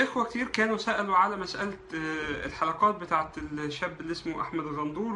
إخوة كتير كانوا سألوا على مسألة آه، الحلقات بتاعت الشاب اللي اسمه أحمد الغندور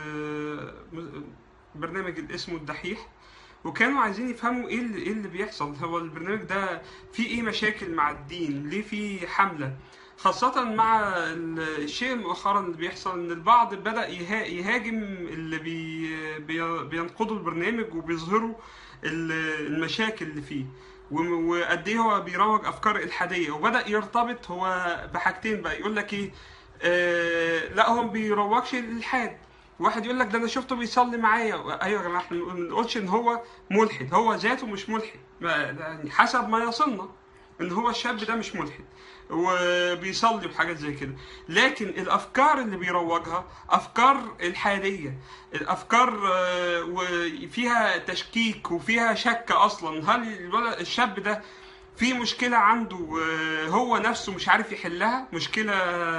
والبرنامج اللي اسمه الدحيح وكانوا عايزين يفهموا ايه اللي, إيه اللي بيحصل هو البرنامج ده فيه ايه مشاكل مع الدين ليه فيه حملة خاصة مع ال- الشيء مؤخرا اللي بيحصل ان البعض بدأ يها- يهاجم اللي بي بي- بينقضوا البرنامج وبيظهروا ال- المشاكل اللي فيه وم- وقد ايه هو بيروج افكار الحاديه وبدا يرتبط هو بحاجتين بقى يقول لك ايه آه لا هو ما بيروجش للالحاد واحد يقول لك ده انا شفته بيصلي معايا ايوه يا جماعه احنا ما بنقولش ان هو ملحد هو ذاته مش ملحد ما- يعني حسب ما يصلنا ان هو الشاب ده مش ملحد وبيصلي وحاجات زي كده لكن الافكار اللي بيروجها افكار الحاديه الافكار آه، وفيها تشكيك وفيها شك اصلا هل الولد الشاب ده في مشكله عنده آه، هو نفسه مش عارف يحلها مشكله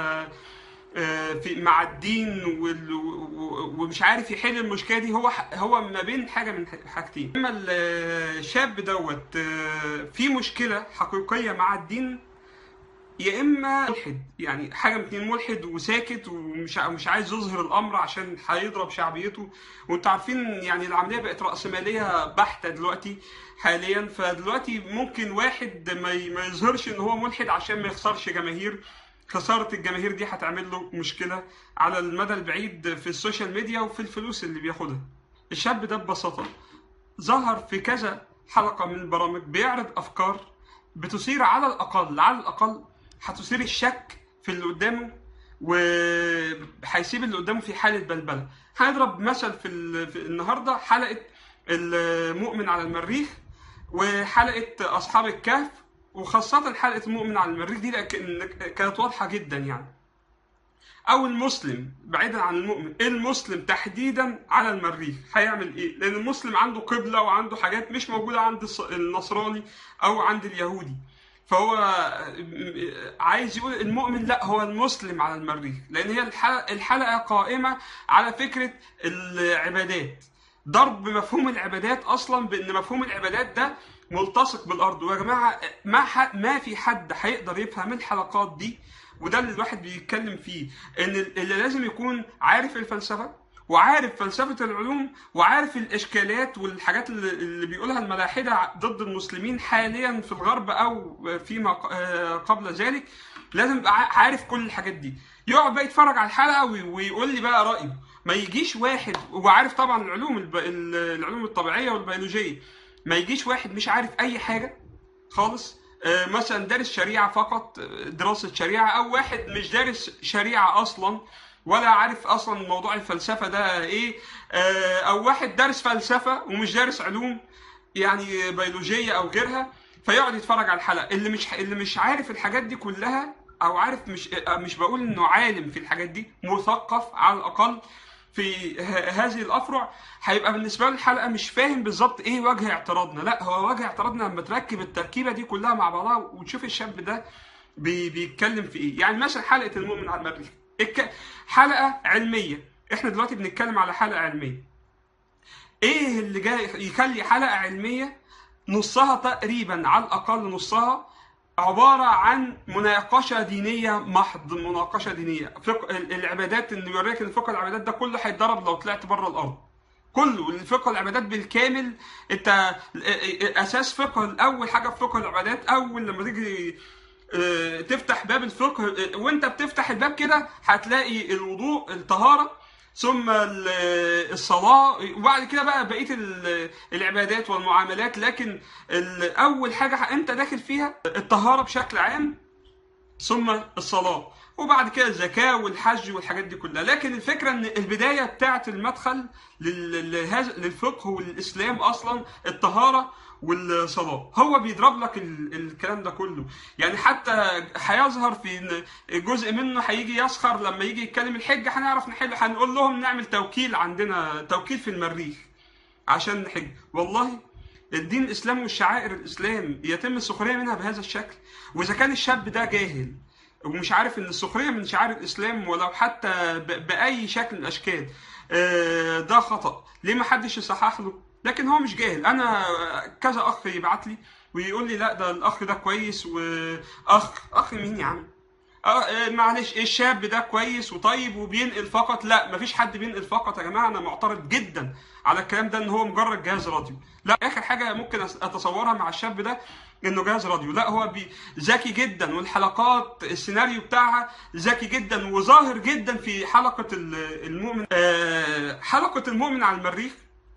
آه، في مع الدين وال- و- و- ومش عارف يحل المشكله دي هو ح- هو ما بين حاجه من ح- حاجتين اما ال- الشاب دوت آه، في مشكله حقيقيه مع الدين يا اما ملحد يعني حاجه من اتنين ملحد وساكت ومش ع- مش عايز يظهر الامر عشان هيضرب شعبيته وانتوا عارفين يعني العمليه بقت راسماليه بحته دلوقتي حاليا فدلوقتي ممكن واحد ما ي- ما يظهرش ان هو ملحد عشان ما يخسرش جماهير خساره الجماهير دي هتعمل له مشكله على المدى البعيد في السوشيال ميديا وفي الفلوس اللي بياخدها الشاب ده ببساطه ظهر في كذا حلقه من البرامج بيعرض افكار بتثير على الاقل على الاقل هتثير الشك في اللي قدامه وهيسيب اللي قدامه في حاله بلبله هنضرب مثل في, ال... في النهارده حلقه المؤمن على المريخ وحلقه اصحاب الكهف وخاصه حلقه المؤمن على المريخ دي لكن كانت واضحه جدا يعني او المسلم بعيدا عن المؤمن المسلم تحديدا على المريخ هيعمل ايه لان المسلم عنده قبله وعنده حاجات مش موجوده عند الص- النصراني او عند اليهودي فهو عايز يقول المؤمن لا هو المسلم على المريخ لان هي الحلقه, الحلقة قائمه على فكره العبادات ضرب مفهوم العبادات اصلا بان مفهوم العبادات ده ملتصق بالارض ويا جماعه ما ح... ما في حد هيقدر يفهم الحلقات دي وده اللي الواحد بيتكلم فيه ان اللي لازم يكون عارف الفلسفه وعارف فلسفه العلوم وعارف الاشكالات والحاجات اللي, اللي بيقولها الملاحده ضد المسلمين حاليا في الغرب او فيما ق- آه قبل ذلك لازم يبقى ع- عارف كل الحاجات دي يقعد بقى يتفرج على الحلقه وي- ويقول لي بقى رايه ما يجيش واحد وعارف طبعا العلوم الب... العلوم الطبيعيه والبيولوجيه ما يجيش واحد مش عارف اي حاجه خالص آه، مثلا دارس شريعه فقط آه، دراسه شريعه او واحد مش دارس شريعه اصلا ولا عارف اصلا موضوع الفلسفه ده ايه آه، او واحد دارس فلسفه ومش دارس علوم يعني بيولوجيه او غيرها فيقعد يتفرج على الحلقه اللي مش اللي مش عارف الحاجات دي كلها او عارف مش آه، مش بقول انه عالم في الحاجات دي مثقف على الاقل في ه- هذه الافرع هيبقى بالنسبه له الحلقه مش فاهم بالظبط ايه وجه اعتراضنا لا هو وجه اعتراضنا لما تركب التركيبه دي كلها مع بعضها وتشوف الشاب ده بي بيتكلم في ايه يعني مثلا حلقه المؤمن على المريخ الك- حلقه علميه احنا دلوقتي بنتكلم على حلقه علميه ايه اللي جاي يخلي حلقه علميه نصها تقريبا على الاقل نصها عبارة عن مناقشة دينية محض مناقشة دينية فقه ال- العبادات اللي بيوريك ان فقه العبادات ده كله هيتضرب لو طلعت بره الارض كله الفقه العبادات بالكامل انت اساس فقه اول حاجه في فقه العبادات اول لما تيجي اه، تفتح باب الفقه اه، وانت بتفتح الباب كده هتلاقي الوضوء الطهاره ثم ال- الصلاه وبعد كده بقى بقيه ال- العبادات والمعاملات لكن ال- اول حاجه انت داخل فيها الطهاره بشكل عام ثم الصلاة وبعد كده الزكاة والحج والحاجات دي كلها لكن الفكرة ان البداية بتاعة المدخل لل- لهذا- للفقه والإسلام أصلا الطهارة والصلاة هو بيضرب لك ال- الكلام ده كله يعني حتى هيظهر في إن جزء منه هيجي يسخر لما يجي يتكلم الحج هنعرف نحل هنقول لهم نعمل توكيل عندنا توكيل في المريخ عشان نحج والله الدين الاسلامي والشعائر الاسلام يتم السخريه منها بهذا الشكل واذا كان الشاب ده جاهل ومش عارف ان السخريه من شعائر الاسلام ولو حتى ب- باي شكل من الاشكال آه، ده خطا ليه ما حدش يصحح له لكن هو مش جاهل انا كذا اخ يبعت لي ويقول لي لا ده الاخ ده كويس واخ اخ مين يا عم آه، آه، معلش الشاب ده كويس وطيب وبينقل فقط لا مفيش حد بينقل فقط يا جماعه انا معترض جدا على الكلام ده ان هو مجرد جهاز راديو لا اخر حاجه ممكن أس- اتصورها مع الشاب ده انه جهاز راديو لا هو بي- ذكي جدا والحلقات السيناريو بتاعها ذكي جدا وظاهر جدا في حلقه ال- المؤمن آه، حلقه المؤمن على المريخ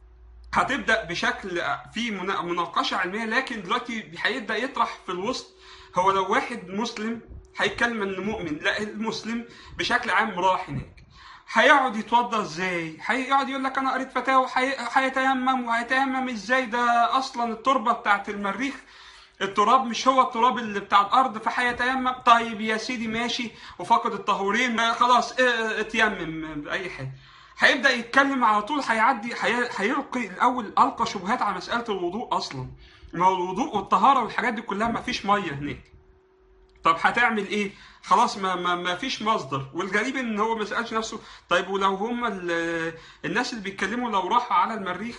هتبدا بشكل في منا- مناقشه علميه لكن دلوقتي هيبدا يطرح في الوسط هو لو واحد مسلم هيتكلم انه مؤمن لا المسلم بشكل عام راح هناك هيقعد يتوضى ازاي هيقعد يقول لك انا قريت فتاوى هي- هيتيمم وهيتيمم ازاي ده اصلا التربه بتاعت المريخ التراب مش هو التراب اللي بتاع الارض فهيتيمم طيب يا سيدي ماشي وفقد الطهورين ما خلاص اه، اتيمم باي حاجه هيبدا يتكلم على طول هيعدي هي- هيلقي الاول القى شبهات على مساله الوضوء اصلا ما هو الوضوء والطهاره والحاجات دي كلها ما فيش ميه هناك طب هتعمل ايه؟ خلاص ما, ما, ما فيش مصدر والغريب ان هو ما سالش نفسه طيب ولو هم ال- الناس اللي بيتكلموا لو راحوا على المريخ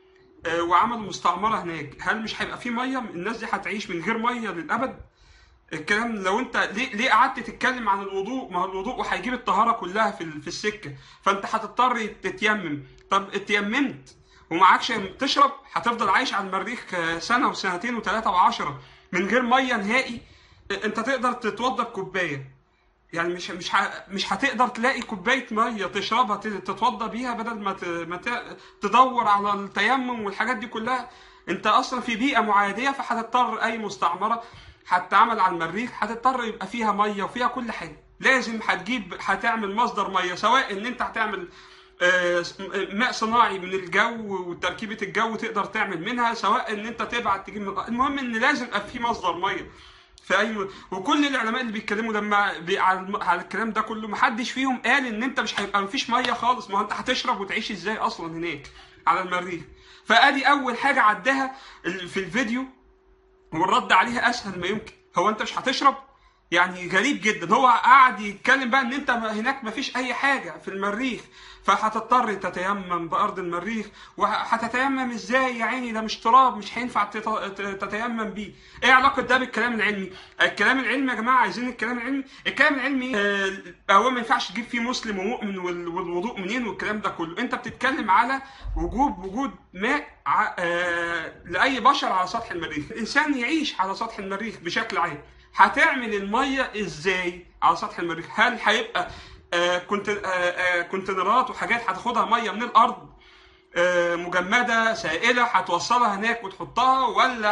آه، وعملوا مستعمره هناك هل مش هيبقى في ميه؟ الناس دي هتعيش من غير ميه للابد؟ الكلام لو انت ليه ليه قعدت تتكلم عن الوضوء ما هو الوضوء وهيجيب الطهاره كلها في ال- في السكه فانت هتضطر تتيمم طب اتيممت ومعكش تشرب هتفضل عايش على المريخ آه، سنه وسنتين وثلاثه وعشره من غير ميه نهائي آه، انت تقدر تتوضى بكوبايه يعني مش مش ه- مش هتقدر تلاقي كوبايه ميه تشربها ت- تتوضى بيها بدل ما ت- ما ت- تدور على التيمم والحاجات دي كلها انت اصلا في بيئه معاديه فهتضطر اي مستعمره هتتعمل على المريخ هتضطر يبقى فيها ميه وفيها كل حاجه لازم هتجيب هتعمل مصدر ميه سواء ان انت هتعمل آه، ماء صناعي من الجو وتركيبه الجو تقدر تعمل منها سواء ان انت تبعت تجيب من المهم ان لازم يبقى في مصدر ميه في اي وكل العلماء اللي بيتكلموا لما بي... على الم- على الكلام ده كله محدش فيهم قال ان انت مش هيبقى مفيش ميه خالص ما هو انت هتشرب وتعيش ازاي اصلا هناك على المريخ فادي اول حاجه عداها ال- في الفيديو والرد عليها اسهل ما يمكن هو انت مش هتشرب يعني غريب جدا هو قاعد يتكلم بقى ان انت هناك مفيش اي حاجه في المريخ فهتضطر تتيمم بارض المريخ وهتتيمم ازاي يا عيني ده مش تراب مش هينفع تت- تتيمم بيه ايه علاقه ده بالكلام العلمي الكلام العلمي يا جماعه عايزين الكلام العلمي الكلام العلمي آه، هو ما ينفعش تجيب فيه مسلم ومؤمن وال- والوضوء منين والكلام ده كله انت بتتكلم على وجوب وجود ماء ع- آه، لاي بشر على سطح المريخ الانسان يعيش على سطح المريخ بشكل عام هتعمل الميه ازاي على سطح المريخ هل هيبقى آه، كنت آه، آه، كونتينرات وحاجات هتاخدها ميه من الارض آه، مجمده سائله هتوصلها هناك وتحطها ولا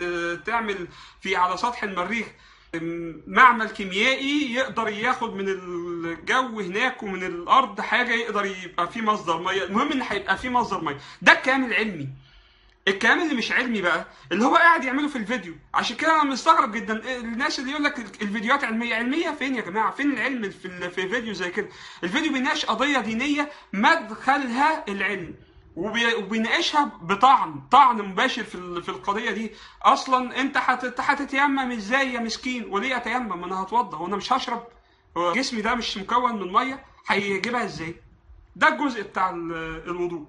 هتعمل في على سطح المريخ آم، معمل كيميائي يقدر ياخد من الجو هناك ومن الارض حاجه يقدر يبقى فيه مصدر ميه المهم ان هيبقى فيه مصدر ميه ده الكلام العلمي الكلام اللي مش علمي بقى اللي هو قاعد يعمله في الفيديو عشان كده انا مستغرب جدا الناس اللي يقول لك الفيديوهات علميه علميه فين يا جماعه فين العلم في ال- في فيديو زي كده الفيديو بيناقش قضيه دينيه مدخلها العلم وبي- وبيناقشها بطعن طعن مباشر في ال- في القضيه دي اصلا انت هت- هتتيمم ازاي يا مسكين وليه اتيمم انا هتوضى وانا مش هشرب هو جسمي ده مش مكون من ميه هيجيبها ازاي ده الجزء بتاع ال- الوضوء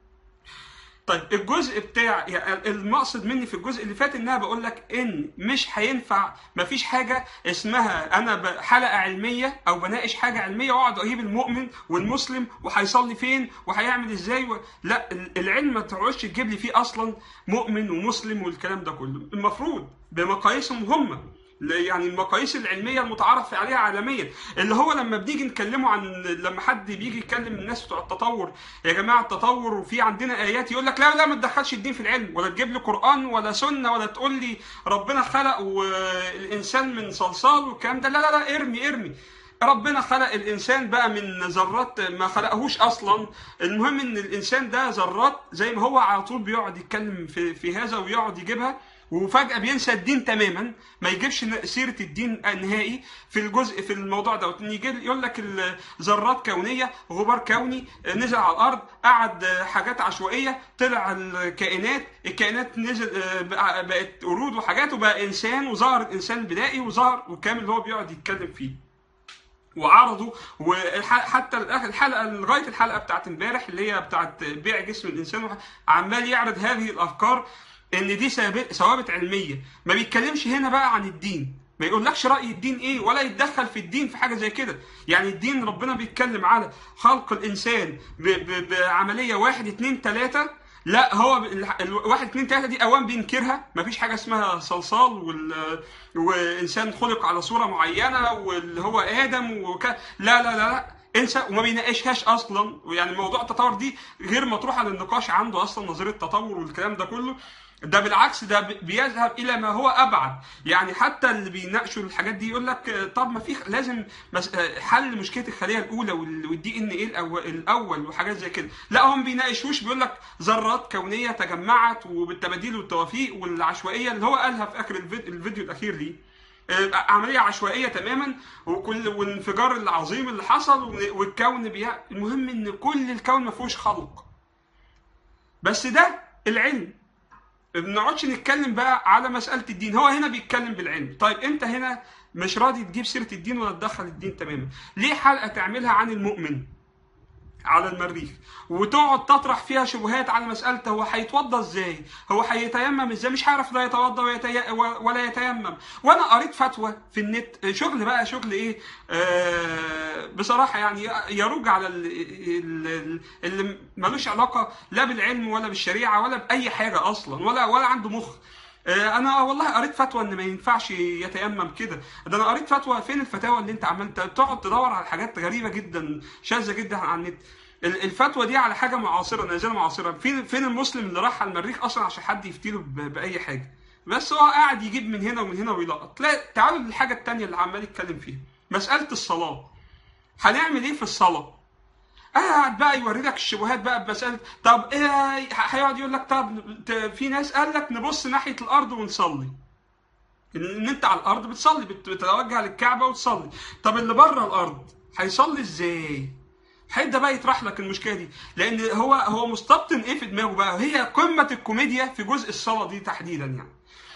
طيب الجزء بتاع يعني المقصد مني في الجزء اللي فات ان انا بقول لك ان مش هينفع مفيش حاجه اسمها انا ب- حلقه علميه او بناقش حاجه علميه واقعد اجيب المؤمن والمسلم وهيصلي فين وهيعمل ازاي و... لا ال- العلم ما تقعدش تجيب لي فيه اصلا مؤمن ومسلم والكلام ده كله المفروض بمقاييسهم هم يعني المقاييس العلميه المتعارف عليها عالميا اللي هو لما بنيجي نتكلموا عن لما حد بيجي يتكلم الناس بتوع التطور يا جماعه التطور وفي عندنا ايات يقول لك لا لا ما تدخلش الدين في العلم ولا تجيب لي قران ولا سنه ولا تقول لي ربنا خلق والانسان من صلصال والكلام ده لا لا لا ارمي ارمي ربنا خلق الانسان بقى من ذرات ما خلقهوش اصلا المهم ان الانسان ده ذرات زي ما هو على طول بيقعد يتكلم في, في هذا ويقعد يجيبها وفجأة بينسى الدين تماما ما يجيبش سيرة الدين نهائي في الجزء في الموضوع ده يجي يقول لك ذرات كونية غبار كوني نزل على الأرض قعد حاجات عشوائية طلع الكائنات الكائنات نزل بقت قرود وحاجات وبقى إنسان وظهر الإنسان البدائي وظهر والكلام اللي هو بيقعد يتكلم فيه وعرضوا وحتى الحلقه لغايه الحلقه بتاعت امبارح اللي هي بتاعت بيع جسم الانسان عمال يعرض هذه الافكار ان دي ثابت- ثوابت علميه ما بيتكلمش هنا بقى عن الدين ما يقولكش راي الدين ايه ولا يتدخل في الدين في حاجه زي كده يعني الدين ربنا بيتكلم على خلق الانسان ب- ب- بعمليه واحد اتنين تلاته لا هو ب- ال- ال- واحد اتنين تلاته دي اوام بينكرها مفيش حاجه اسمها صلصال وال... وانسان خلق على صوره معينه واللي هو ادم وك... لا لا لا لا انسى وما بيناقشهاش اصلا يعني موضوع التطور دي غير مطروحه للنقاش عنده اصلا نظريه التطور والكلام ده كله ده بالعكس ده بي- بيذهب الى ما هو ابعد يعني حتى اللي بيناقشوا الحاجات دي يقول لك آه، طب ما في لازم مس- آه، حل مشكله الخليه الاولى والدي ان ايه الاول وحاجات زي كده لا هم بيناقشوش بيقول لك ذرات كونيه تجمعت وبالتباديل والتوافيق والعشوائيه اللي هو قالها في اخر الفيديو, الفيديو الاخير ليه آه، عمليه عشوائيه تماما وكل والانفجار العظيم اللي حصل والكون بيع المهم ان كل الكون ما فيهوش خلق بس ده العلم ما بنقعدش نتكلم بقى على مساله الدين هو هنا بيتكلم بالعلم طيب انت هنا مش راضي تجيب سيره الدين ولا تدخل الدين تماما ليه حلقه تعملها عن المؤمن على المريخ وتقعد تطرح فيها شبهات على مسألة هو هيتوضى ازاي؟ هو هيتيمم ازاي؟ مش هيعرف لا يتوضى ويتي... ولا يتيمم، وانا قريت فتوى في النت شغل بقى شغل ايه؟ آه بصراحة يعني يروج على ال- ال- ال- اللي ملوش علاقة لا بالعلم ولا بالشريعة ولا بأي حاجة أصلا ولا ولا عنده مخ. آه، انا والله قريت فتوى ان ما ينفعش يتيمم كده ده انا قريت فتوى فين الفتاوى اللي انت عمال تقعد تدور على حاجات غريبه جدا شاذه جدا على النت ال- الفتوى دي على حاجه معاصره نازله معاصره فين فين المسلم اللي راح على المريخ اصلا عشان حد يفتيله ب- باي حاجه بس هو قاعد يجيب من هنا ومن هنا ويلقط لا تعالوا للحاجه التانيه اللي عمال يتكلم فيها مساله الصلاه هنعمل ايه في الصلاه قاعد بقى يوري لك الشبهات بقى بمساله طب ايه هيقعد يقول لك طب ت- في ناس قال لك نبص ناحيه الارض ونصلي ان إن انت على الارض بتصلي بت- بتتوجه للكعبه وتصلي طب اللي بره الارض هيصلي ازاي هيبدا بقى يطرح لك المشكله دي لان هو هو مستبطن ايه في دماغه بقى هي قمه الكوميديا في جزء الصلاه دي تحديدا يعني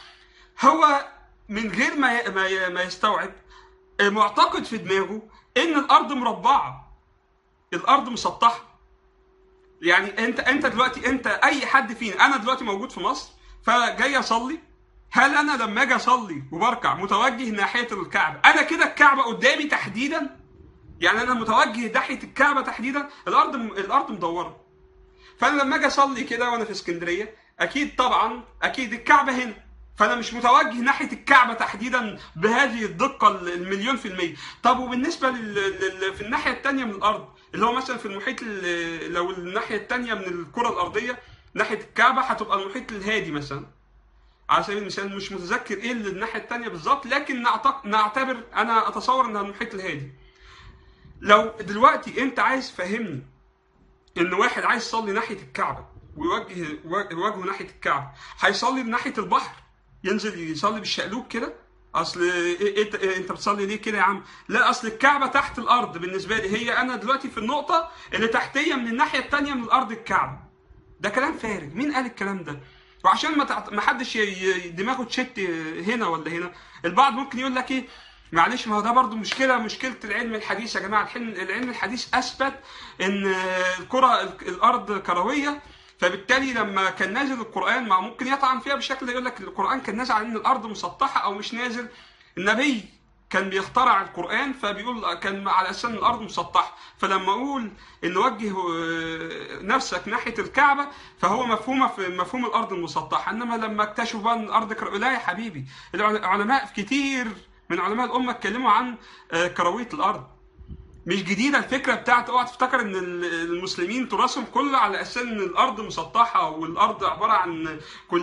هو من غير ما ي- ما ي- ما يستوعب معتقد في دماغه ان الارض مربعه الارض مسطحه يعني انت انت دلوقتي انت اي حد فينا انا دلوقتي موجود في مصر فجاي اصلي هل انا لما اجي اصلي وبركع متوجه ناحيه الكعبه انا كده الكعبه قدامي تحديدا يعني انا متوجه ناحيه الكعبه تحديدا الارض الارض مدوره فانا لما اجي اصلي كده وانا في اسكندريه اكيد طبعا اكيد الكعبه هنا فانا مش متوجه ناحيه الكعبه تحديدا بهذه الدقه المليون في الميه طب وبالنسبه لل... لل... في الناحيه الثانيه من الارض اللي هو مثلا في المحيط ال... لو الناحيه الثانيه من الكره الارضيه ناحيه الكعبه هتبقى المحيط الهادي مثلا على سبيل المثال مش متذكر ايه اللي الناحيه الثانيه بالظبط لكن نعتق... نعتبر انا اتصور انها المحيط الهادي لو دلوقتي انت عايز تفهمني ان واحد عايز يصلي ناحيه الكعبه ويوجه وجهه ناحيه الكعبه هيصلي ناحيه البحر ينزل يصلي بالشقلوب كده اصل إيه إيه إيه انت بتصلي ليه كده يا عم لا اصل الكعبه تحت الارض بالنسبه لي هي انا دلوقتي في النقطه اللي تحتيه من الناحيه الثانيه من الارض الكعبه ده كلام فارغ مين قال الكلام ده وعشان ما تعت... ما حدش ي... ي- دماغه تشت هنا ولا هنا البعض ممكن يقول لك ايه معلش ما هو ده برضو مشكله مشكله العلم الحديث يا جماعه الحلم العلم الحديث اثبت ان الكره الارض كرويه فبالتالي لما كان نازل القران ما ممكن يطعن فيها بشكل يقول لك القران كان نازل على ان الارض مسطحه او مش نازل النبي كان بيخترع القران فبيقول كان على اساس ان الارض مسطحه فلما اقول ان وجه آه، نفسك ناحيه الكعبه فهو مفهومه في مفهوم الارض المسطحه انما لما اكتشفوا بقى ان الارض كر... لا يا حبيبي العلماء كتير من علماء الامه اتكلموا عن آه، كرويه الارض مش جديده الفكره بتاعت اوعى تفتكر ان ال- المسلمين تراثهم كله على اساس ان الارض مسطحه والارض عباره عن كل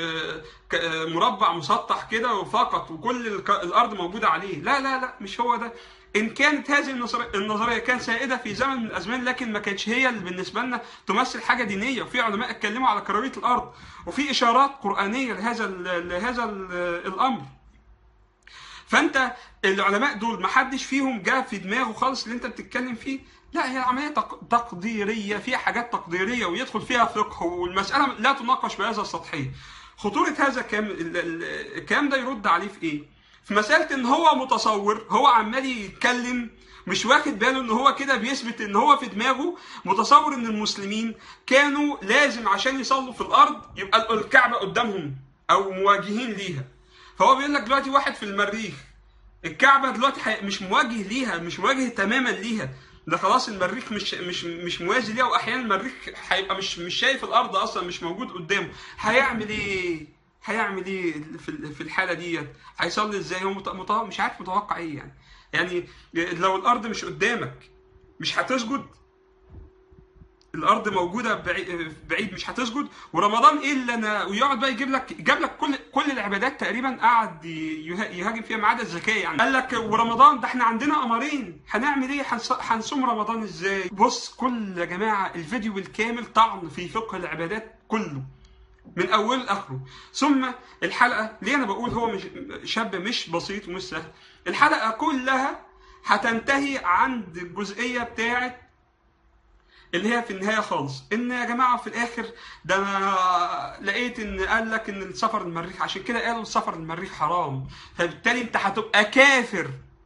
ك- مربع مسطح كده فقط وكل الك- الارض موجوده عليه لا لا لا مش هو ده ان كانت هذه النظر- النظريه كانت سائده في زمن من الازمان لكن ما كانتش هي اللي بالنسبه لنا تمثل حاجه دينيه وفي علماء اتكلموا على كرويه الارض وفي اشارات قرانيه لهذا ال- لهذا ال- الامر فانت العلماء دول ما حدش فيهم جاء في دماغه خالص اللي انت بتتكلم فيه لا هي عمليه تق- تقديريه فيها حاجات تقديريه ويدخل فيها فقه والمساله لا تناقش بهذا السطحيه خطوره هذا الكلام ال- ال- الكلام ده يرد عليه في ايه في مساله ان هو متصور هو عمال يتكلم مش واخد باله ان هو كده بيثبت ان هو في دماغه متصور ان المسلمين كانوا لازم عشان يصلوا في الارض يبقى الكعبه قدامهم او مواجهين ليها فهو بيقول لك دلوقتي واحد في المريخ الكعبه دلوقتي حي- مش مواجه ليها مش مواجه تماما ليها ده خلاص المريخ مش مش مش موازي ليها واحيانا المريخ هيبقى مش مش شايف الارض اصلا مش موجود قدامه هيعمل ايه هيعمل ايه في ال- في الحاله ديت هيصلي ازاي هو مت- مت- مش عارف متوقع ايه يعني يعني لو الارض مش قدامك مش هتسجد الارض موجوده بعيد, بعيد مش هتسجد ورمضان ايه اللي انا ويقعد بقى يجيب لك جاب لك كل كل العبادات تقريبا قعد يه- يهاجم فيها ما عدا الزكاه يعني قال لك ورمضان ده احنا عندنا قمرين هنعمل ايه هنص- هنصوم رمضان ازاي بص كل يا جماعه الفيديو بالكامل طعن في فقه العبادات كله من اوله لاخره ثم الحلقه ليه انا بقول هو مش شاب مش بسيط ومش سهل الحلقه كلها هتنتهي عند الجزئيه بتاعت اللي هي في النهايه خالص ان يا جماعه في الاخر ده انا لقيت ان قال لك ان السفر المريخ عشان كده قالوا السفر المريخ حرام فبالتالي انت هتبقى كافر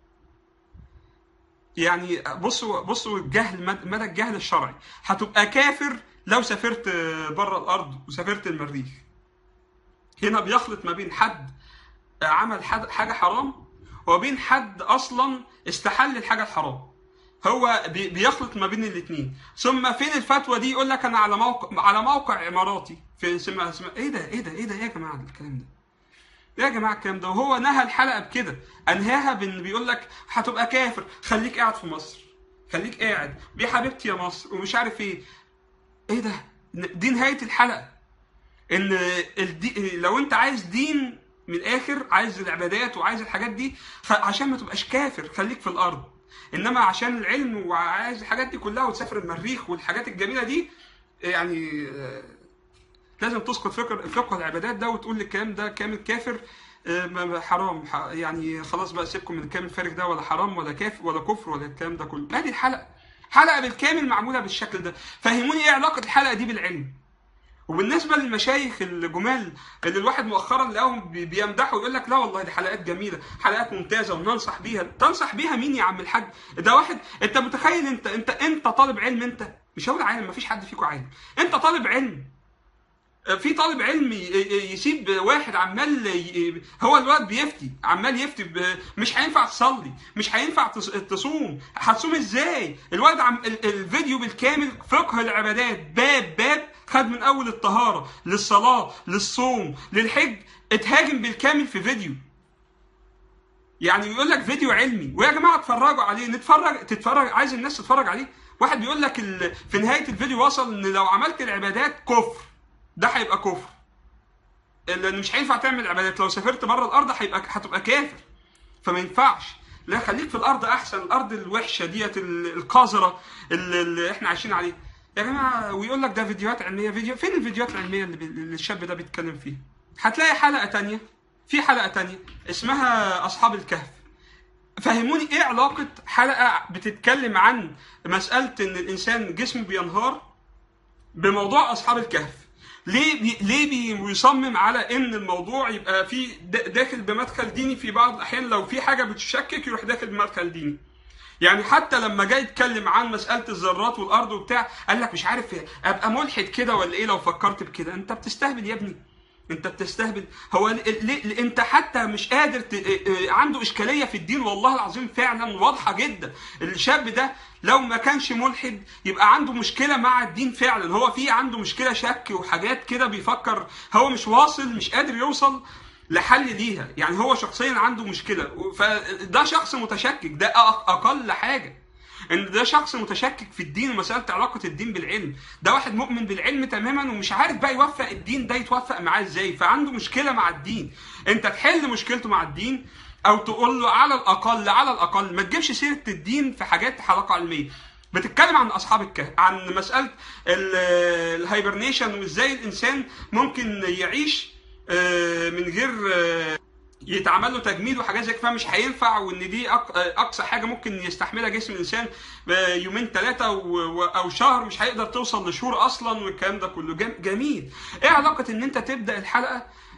يعني بصوا بصوا الجهل مد- مدى الجهل الشرعي هتبقى كافر لو سافرت بره الارض وسافرت المريخ هنا بيخلط ما بين حد عمل حد حاجه حرام وبين حد اصلا استحل الحاجه الحرام هو بي- بيخلط ما بين الاثنين ثم فين الفتوى دي يقول لك انا على موقع على موقع اماراتي في اسمها اسمها ايه ده ايه ده ايه ده ايه يا جماعه الكلام ده ايه يا جماعه الكلام ده وهو نهى الحلقه بكده انهاها بان بيقول لك هتبقى كافر خليك قاعد في مصر خليك قاعد يا حبيبتي يا مصر ومش عارف ايه ايه ده دي نهايه الحلقه ان الدي... لو انت عايز دين من الاخر عايز العبادات وعايز الحاجات دي خ... عشان ما تبقاش كافر خليك في الارض انما عشان العلم وعايز الحاجات دي كلها وتسافر المريخ والحاجات الجميله دي يعني آه، لازم تسقط فقه فقه العبادات ده وتقول الكلام ده كامل كافر آه، ما- ما- حرام ح- يعني خلاص بقى سيبكم من الكلام الفارغ ده ولا حرام ولا كافر ولا كفر ولا الكلام ده كله هذه الحلقه حلقه بالكامل معموله بالشكل ده فهموني ايه علاقه الحلقه دي بالعلم وبالنسبه للمشايخ الجمال اللي الواحد مؤخرا لقاهم بي- بيمدحوا يقول لك لا والله دي حلقات جميله حلقات ممتازه وننصح بيها تنصح بيها مين يا عم الحاج ده واحد انت متخيل انت انت انت طالب علم انت مش هقول عالم مفيش حد فيكم عالم انت طالب علم في طالب علم ي- ي- يسيب واحد عمال ي- هو الواد بيفتي عمال يفتي ب- مش هينفع تصلي مش هينفع تص- تصوم هتصوم ازاي الواد عم ال- الفيديو بالكامل فقه العبادات باب باب خد من اول الطهاره للصلاه للصوم للحج اتهاجم بالكامل في فيديو يعني بيقول لك فيديو علمي ويا جماعه اتفرجوا عليه نتفرج تتفرج عايز الناس تتفرج عليه واحد بيقول لك ال... في نهايه الفيديو وصل ان لو عملت العبادات كفر ده هيبقى كفر لان مش هينفع تعمل عبادات لو سافرت بره الارض هيبقى هتبقى كافر فما ينفعش لا خليك في الارض احسن الارض الوحشه ديت ال- القذره اللي, اللي احنا عايشين عليها يا جماعه ويقول لك ده فيديوهات علميه فيديو فين الفيديوهات العلميه اللي, بي... اللي الشاب ده بيتكلم فيها هتلاقي حلقه تانية في حلقه تانية اسمها اصحاب الكهف فهموني ايه علاقه حلقه بتتكلم عن مساله ان الانسان جسمه بينهار بموضوع اصحاب الكهف ليه بي ليه بي- بيصمم على ان الموضوع يبقى فيه د- داخل بمدخل ديني في بعض الاحيان لو في حاجه بتشكك يروح داخل بمدخل ديني يعني حتى لما جاي يتكلم عن مساله الذرات والارض وبتاع قال لك مش عارف ابقى ملحد كده ولا ايه لو فكرت بكده انت بتستهبل يا ابني انت بتستهبل هو ل- ليه ل- انت حتى مش قادر ت... اه- اه- عنده اشكاليه في الدين والله العظيم فعلا واضحه جدا الشاب ده لو ما كانش ملحد يبقى عنده مشكله مع الدين فعلا هو في عنده مشكله شك وحاجات كده بيفكر هو مش واصل مش قادر يوصل لحل ليها يعني هو شخصيا عنده مشكله فده شخص متشكك ده أق- اقل حاجه ان ده شخص متشكك في الدين ومساله علاقه الدين بالعلم ده واحد مؤمن بالعلم تماما ومش عارف بقى يوفق الدين ده يتوفق معاه ازاي فعنده مشكله مع الدين انت تحل مشكلته مع الدين او تقول له على الاقل على الاقل ما تجيبش سيره الدين في حاجات حلقه علميه بتتكلم عن اصحاب الكهف عن مساله ال- الهايبرنيشن وازاي الانسان ممكن يعيش آه، من غير آه، يتعمل له تجميد وحاجات زي كده مش هينفع وان دي أق- اقصى حاجه ممكن يستحملها جسم الانسان يومين ثلاثه او شهر مش هيقدر توصل لشهور اصلا والكلام ده كله جم- جميل ايه علاقه ان انت تبدا الحلقه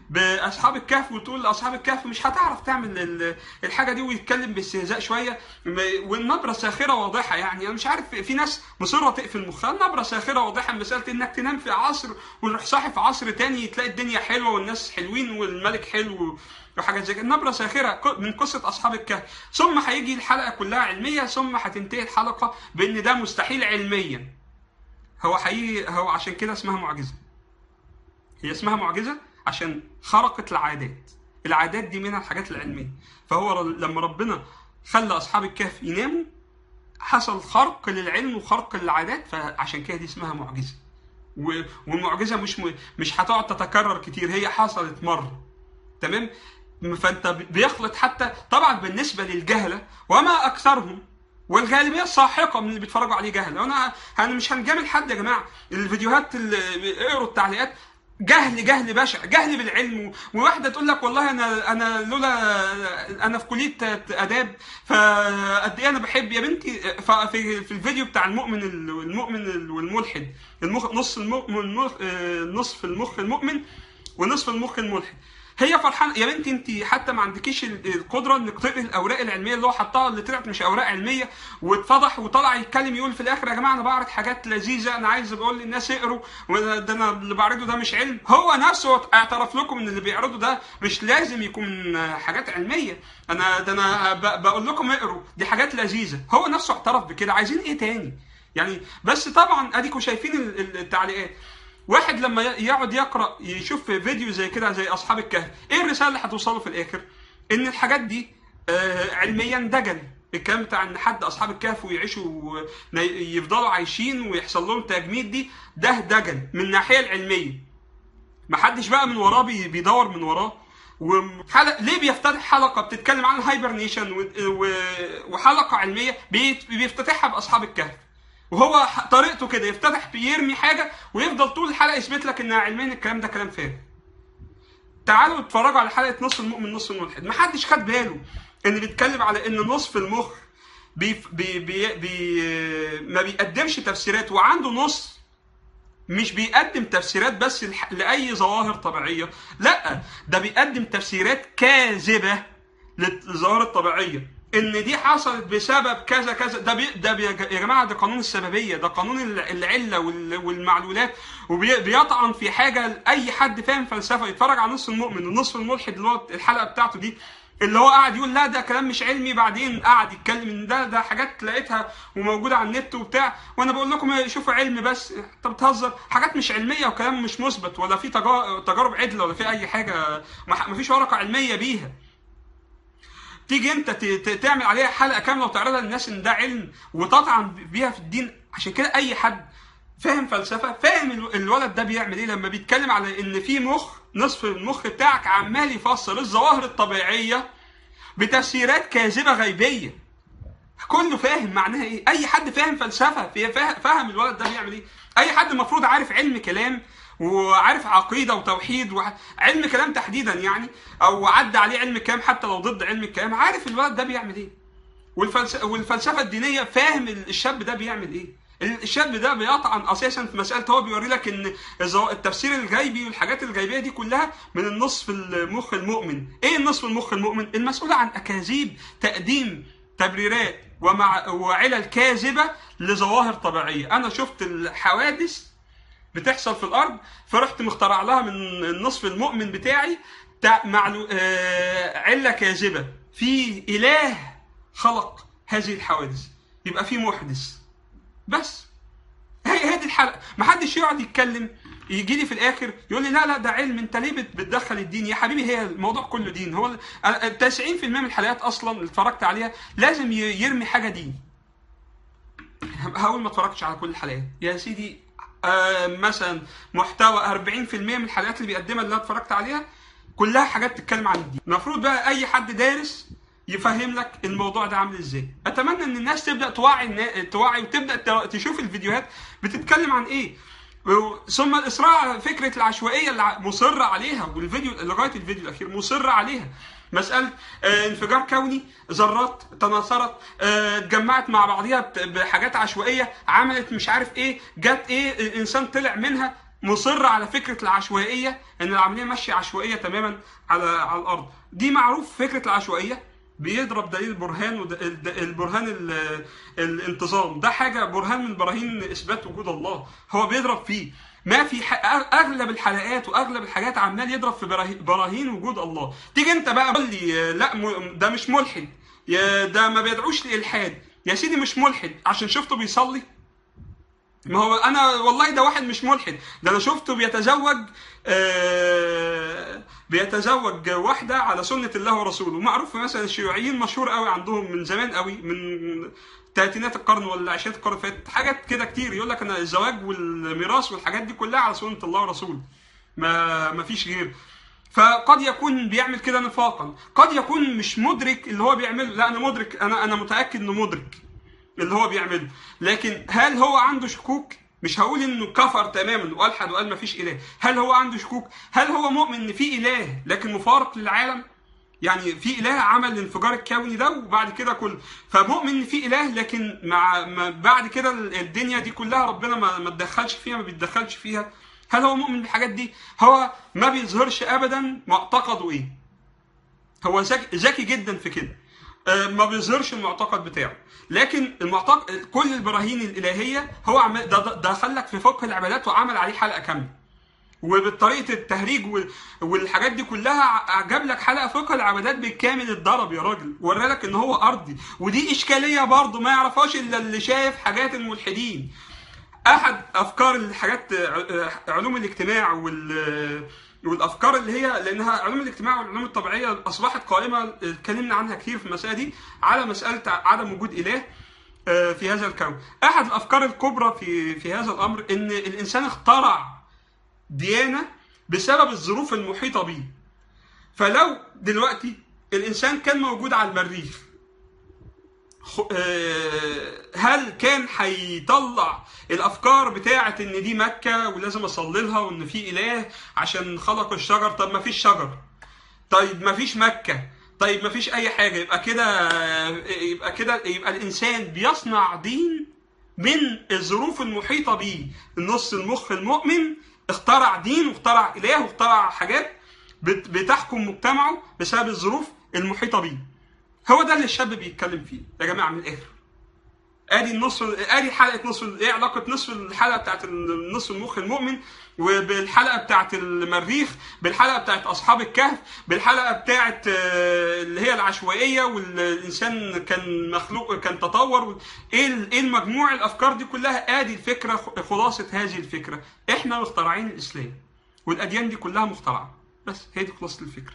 باصحاب الكهف وتقول لاصحاب الكهف مش هتعرف تعمل ال- الحاجه دي ويتكلم باستهزاء شويه م- والنبره ساخره واضحه يعني انا مش عارف في ناس مصره تقفل مخها النبره ساخره واضحه مساله انك تنام في عصر وتروح صاحي في عصر تاني تلاقي الدنيا حلوه والناس حلوين والملك حلو وحاجات زي كده النبره ساخره ك- من قصه اصحاب الكهف ثم هيجي الحلقه كلها علميه ثم هتنتهي الحلقه بان ده مستحيل علميا هو حقيقي هو عشان كده اسمها معجزه هي اسمها معجزه عشان خرقت العادات العادات دي منها الحاجات العلميه فهو ر- لما ربنا خلى اصحاب الكهف يناموا حصل خرق للعلم وخرق للعادات فعشان كده دي اسمها معجزه و- والمعجزه مش م... مش هتقعد تتكرر كتير هي حصلت مره تمام فانت ب- بيخلط حتى طبعا بالنسبه للجهله وما اكثرهم والغالبيه الساحقه من اللي بيتفرجوا عليه جهله وانا انا مش هنجامل حد يا جماعه الفيديوهات اللي اقروا التعليقات جهل جهل بشع جهل بالعلم و- وواحده تقول لك والله انا انا لولا انا في كليه اداب فقد ايه انا بحب يا بنتي ففي في الفيديو بتاع المؤمن ال- المؤمن والملحد المخ نص المؤمن نصف المخ المؤمن ونصف المخ الملحد هي فرحانه يا بنتي انت حتى ما عندكيش ال- القدره انك تقري الاوراق العلميه اللي هو حطها اللي طلعت مش اوراق علميه واتفضح وطلع يتكلم يقول في الاخر يا جماعه انا بعرض حاجات لذيذه انا عايز بقول للناس اقروا وده انا اللي بعرضه ده مش علم هو نفسه اعترف لكم ان اللي بيعرضه ده مش لازم يكون حاجات علميه انا ده انا ب- بقول لكم اقروا دي حاجات لذيذه هو نفسه اعترف بكده عايزين ايه تاني يعني بس طبعا اديكم شايفين ال- ال- التعليقات واحد لما ي- يقعد يقرا يشوف فيديو زي كده زي اصحاب الكهف ايه الرساله اللي هتوصله في الاخر ان الحاجات دي آه علميا دجل الكلام بتاع ان حد اصحاب الكهف ويعيشوا ن- يفضلوا عايشين ويحصل لهم تجميد دي ده دجل من الناحيه العلميه محدش بقى من وراه بي- بيدور من وراه وحلقة ليه بيفتتح حلقة بتتكلم عن الهايبرنيشن و- و- وحلقة علمية بيت- بيفتتحها بأصحاب الكهف وهو ح- طريقته كده يفتتح بيرمي حاجة ويفضل طول الحلقة يثبت لك إن علميا الكلام ده كلام فارغ تعالوا اتفرجوا على حلقة نص المؤمن نص الملحد محدش خد باله إن بيتكلم على إن نصف المخ بي بي بي بي ما بيقدمش تفسيرات وعنده نص مش بيقدم تفسيرات بس لح- لأي ظواهر طبيعية لا ده بيقدم تفسيرات كاذبة للظواهر الطبيعية ان دي حصلت بسبب كذا كذا ده بي ده بي يا جماعه ده قانون السببيه ده قانون الع- العله وال- والمعلولات وبيطعن في حاجه اي حد فاهم فلسفه يتفرج على نص المؤمن ونصف الملحد اللي هو الحلقه بتاعته دي اللي هو قاعد يقول لا ده كلام مش علمي بعدين قاعد يتكلم ان ده ده حاجات لقيتها وموجوده على النت وبتاع وانا بقول لكم شوفوا علم بس انت بتهزر حاجات مش علميه وكلام مش مثبت ولا في تجا- تجارب عدله ولا في اي حاجه ما فيش ورقه علميه بيها تيجي انت ت- ت- تعمل عليها حلقه كامله وتعرضها للناس ان ده علم وتطعن بيها في الدين عشان كده اي حد فاهم فلسفه فاهم ال- الولد ده بيعمل ايه لما بيتكلم على ان في مخ نصف المخ بتاعك عمال يفسر الظواهر الطبيعيه بتفسيرات كاذبه غيبيه كله فاهم معناها ايه اي حد فاهم فلسفه في- فا- فاهم الولد ده بيعمل ايه اي حد المفروض عارف علم كلام وعارف عقيده وتوحيد وعلم كلام تحديدا يعني او عدى عليه علم كلام حتى لو ضد علم الكلام عارف الولد ده بيعمل ايه والفلسفه والفلسفه الدينيه فاهم الشاب ده بيعمل ايه الشاب ده بيطعن اساسا في مساله هو بيوري لك ان الزو- التفسير الغيبي والحاجات الغيبيه دي كلها من النصف المخ المؤمن ايه النصف المخ المؤمن المسؤول عن اكاذيب تقديم تبريرات ومع وعلل كاذبه لظواهر طبيعيه انا شفت الحوادث بتحصل في الارض فرحت مخترع لها من النصف المؤمن بتاعي تع... معلو... آه... عله كاذبه في اله خلق هذه الحوادث يبقى في محدث بس هي هي دي الحلقه ما حدش يقعد يتكلم يجي لي في الاخر يقول لي لا لا ده علم انت ليه بت- بتدخل الدين يا حبيبي هي الموضوع كله دين هو ال- ال- 90% من الحلقات اصلا اللي اتفرجت عليها لازم ي- يرمي حاجه دين هقول ما اتفرجتش على كل الحلقات يا سيدي آه مثلا محتوى 40% من الحلقات اللي بيقدمها اللي انا اتفرجت عليها كلها حاجات بتتكلم عن الدين المفروض بقى اي حد دارس يفهم لك الموضوع ده عامل ازاي اتمنى ان الناس تبدا توعي النا- توعي وتبدا ت- تشوف الفيديوهات بتتكلم عن ايه و- ثم الاصرار على فكره العشوائيه اللي ع- مصر عليها والفيديو لغايه الفيديو الاخير مصر عليها مساله آه، انفجار كوني ذرات تناثرت آه، اتجمعت مع بعضيها بت- بحاجات عشوائيه عملت مش عارف ايه جت ايه الانسان طلع منها مصر على فكره العشوائيه ان العمليه ماشيه عشوائيه تماما على على الارض دي معروف فكره العشوائيه بيضرب دليل برهان ود- الد- البرهان ال- الانتظام ده حاجه برهان من براهين اثبات وجود الله هو بيضرب فيه ما في ح... اغلب الحلقات واغلب الحاجات عمال يضرب في براهين, براهين وجود الله تيجي انت بقى تقول لي لا م... ده مش ملحد يا ده ما بيدعوش لالحاد يا سيدي مش ملحد عشان شفته بيصلي ما هو انا والله ده واحد مش ملحد ده انا شفته بيتزوج آه بيتزوج واحده على سنه الله ورسوله معروف مثلا الشيوعيين مشهور قوي عندهم من زمان قوي من تلاتينات القرن ولا عشرينات القرن اللي فات حاجات كده كتير يقول لك انا الزواج والميراث والحاجات دي كلها على سنه الله ورسوله ما ما فيش غير فقد يكون بيعمل كده نفاقا قد يكون مش مدرك اللي هو بيعمله لا انا مدرك انا انا متاكد انه مدرك اللي هو بيعمله لكن هل هو عنده شكوك مش هقول انه كفر تماما والحد وقال ما فيش اله هل هو عنده شكوك هل هو مؤمن ان في اله لكن مفارق للعالم يعني في اله عمل الانفجار الكوني ده وبعد كده كل فمؤمن ان في اله لكن مع ما بعد كده الدنيا دي كلها ربنا ما ما تدخلش فيها ما بيتدخلش فيها هل هو مؤمن بالحاجات دي هو ما بيظهرش ابدا معتقده ايه هو ذكي ذكي جدا في كده آه، ما بيظهرش المعتقد بتاعه لكن المعتقد كل البراهين الالهيه هو عمل ده, ده, ده خلك في فقه العبادات وعمل عليه حلقه كامله وبطريقه التهريج وال- والحاجات دي كلها ع- جاب لك حلقه فقه العبادات بالكامل اتضرب يا راجل ورى لك ان هو ارضي ودي اشكاليه برضه ما يعرفهاش الا اللي شايف حاجات الملحدين احد افكار الحاجات ع- علوم الاجتماع وال والافكار اللي هي لانها علوم الاجتماع والعلوم الطبيعيه اصبحت قائمه اتكلمنا عنها كتير في المساله دي على مساله عدم وجود اله آه، في هذا الكون احد الافكار الكبرى في في هذا الامر ان الانسان اخترع ديانه بسبب الظروف المحيطه به فلو دلوقتي الانسان كان موجود على المريخ خ- آه، هل كان هيطلع الافكار بتاعه ان دي مكه ولازم اصلي لها وان في اله عشان خلق الشجر طب ما فيش شجر طيب ما فيش مكه طيب ما فيش اي حاجه يبقى كده يبقى كده يبقى الانسان بيصنع دين من الظروف المحيطه بيه النص المخ المؤمن اخترع دين واخترع اله واخترع حاجات بت- بتحكم مجتمعه بسبب الظروف المحيطه بيه هو ده اللي الشاب بيتكلم فيه يا جماعه من الاخر ادي النص ادي حلقه نصف ايه علاقه نصف الحلقه بتاعت النصف المخ المؤمن وبالحلقه بتاعت المريخ بالحلقه بتاعت اصحاب الكهف بالحلقه بتاعت آه، اللي هي العشوائيه والانسان كان مخلوق كان تطور ايه ال- ايه المجموع الافكار دي كلها ادي الفكره خلاصه هذه الفكره احنا مخترعين الاسلام والاديان دي كلها مخترعه بس هي دي خلاصه الفكره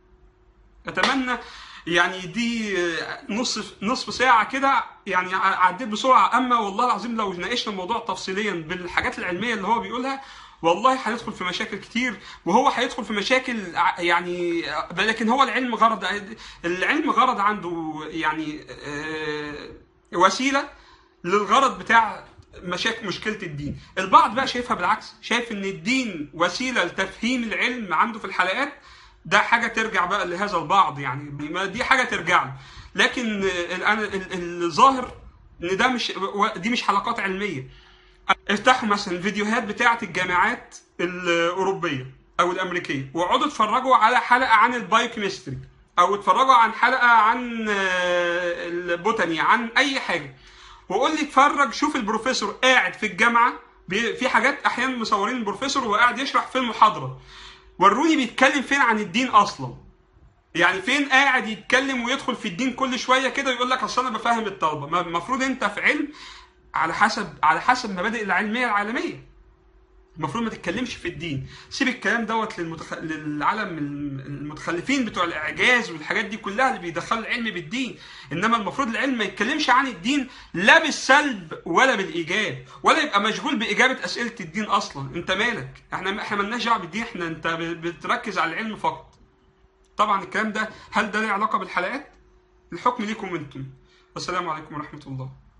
اتمنى يعني دي نص نصف ساعه كده يعني عديت بسرعه اما والله العظيم لو ناقشنا الموضوع تفصيليا بالحاجات العلميه اللي هو بيقولها والله هندخل في مشاكل كتير وهو هيدخل في مشاكل ع- يعني لكن هو العلم غرض العلم غرض عنده يعني آه، وسيله للغرض بتاع مشاكل مشكله الدين البعض بقى شايفها بالعكس شايف ان الدين وسيله لتفهيم العلم عنده في الحلقات ده حاجه ترجع بقى لهذا البعض يعني ما دي حاجه ترجع له لكن الان الظاهر ان ده مش دي مش حلقات علميه افتحوا مثلا الفيديوهات بتاعه الجامعات الاوروبيه او الامريكيه واقعدوا اتفرجوا على حلقه عن البايوكيمستري او اتفرجوا عن حلقه عن آه، البوتاني عن اي حاجه وقول لي اتفرج شوف البروفيسور قاعد في الجامعه بي- في حاجات احيانا مصورين البروفيسور وقاعد يشرح في المحاضره وروني بيتكلم فين عن الدين اصلا يعني فين قاعد يتكلم ويدخل في الدين كل شويه كده ويقول لك اصل انا بفهم الطلبه ما- المفروض انت في علم على حسب على حسب مبادئ العلميه العالميه المفروض ما تتكلمش في الدين سيب الكلام دوت للمتخ... للعالم المتخلفين بتوع الاعجاز والحاجات دي كلها اللي بيدخلوا العلم بالدين انما المفروض العلم ما يتكلمش عن الدين لا بالسلب ولا بالايجاب ولا يبقى مشغول باجابه اسئله الدين اصلا انت مالك احنا احنا مالناش دعوه بالدين احنا انت ب- بتركز على العلم فقط طبعا الكلام ده هل ده له علاقه بالحلقات الحكم ليكم انتم والسلام عليكم ورحمه الله